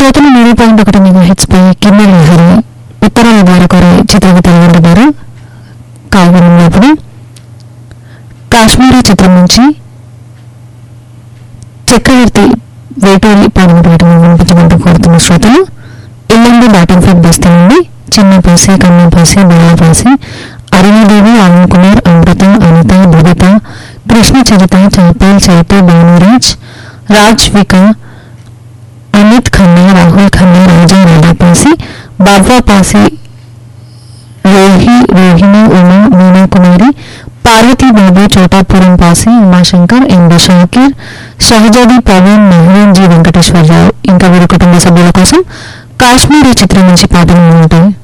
శ్రోతలు మూడు పాయింట్ ఒకటి మెగా హెచ్ పై కిన్నెర లహరి ఉత్తరాల ద్వారా కోరే చిత్రగీతాలు వింటున్నారు కావ్యప్పుడు కాశ్మీరీ చిత్రం నుంచి చక్రవర్తి వేటూరి పాడిన పాటను వినిపించమంటూ కోరుతున్న శ్రోతలు ఇల్లందు బ్యాటింగ్ ఫీడ్ బస్తీ నుండి చిన్న పాసి కన్న పాసి బాల పాసి అరుణదేవి అరుణ్ కుమార్ అమృత అనిత భవిత కృష్ణ చరిత చైతల్ చైతు భానురాజ్ రాజ్ విక అమిత్ ఖన్నా రాహుల్ ఖన్నా రాజా రాధా పాసి బాబా పాసి రోహి రోహిణి ఉమా మీనా కుమారి పార్వతీ బాబు చోటాపురం పాసి ఉమాశంకర్ ఎండి షాకీర్ షహజాది ప్రవీణ్ మెహ్రూన్ జీ వెంకటేశ్వరరావు ఇంకా వీరి కుటుంబ సభ్యుల కోసం కాశ్మీరీ చిత్రం నుంచి పాటలు ఉంటాయి